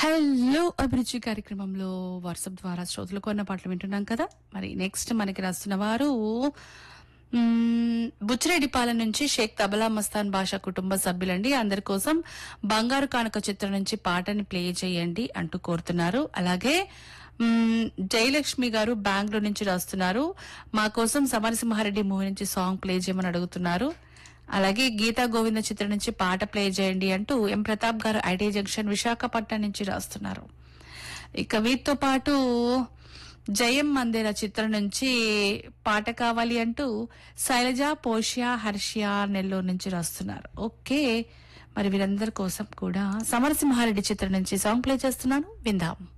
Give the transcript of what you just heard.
hello అభిరుచి కార్యక్రమంలో WhatsApp ద్వారా శ్రోతలు కొన్న పాటలు వింటున్నాం కదా మరి నెక్స్ట్ మనకి రాస్తున్న వారు మ్మ్, బుచ్చిరెడ్డిపాలెం నుంచి షేక్ తబలా మస్తాన్ భాష కుటుంబ సభ్యులండి అందరి కోసం బంగారు కానుక చిత్రం నుంచి పాటని ప్లే చేయండి అంటూ కోరుతున్నారు అలాగే మ్మ్, జయలక్ష్మి గారు బెంగళూరు నుంచి రాస్తున్నారు మా కోసం సమరసింహారెడ్డి మూవీ నుంచి సాంగ్ ప్లే చేయమని అడుగుతున్నారు అలాగే గీతా గోవింద చిత్రం నుంచి పాట ప్లే చేయండి అంటూ ఎం ప్రతాప్ గారు ఐటీ జంక్షన్ విశాఖపట్నం నుంచి రాస్తున్నారు ఇక వీటితో పాటు జయం మందిర చిత్రం నుంచి పాట కావాలి అంటూ శైలజ పోష్య హర్షియా నెల్లూరు నుంచి రాస్తున్నారు ఓకే మరి వీరందరి కోసం కూడా సమరసింహారెడ్డి చిత్రం నుంచి సాంగ్ ప్లే చేస్తున్నాను విందాం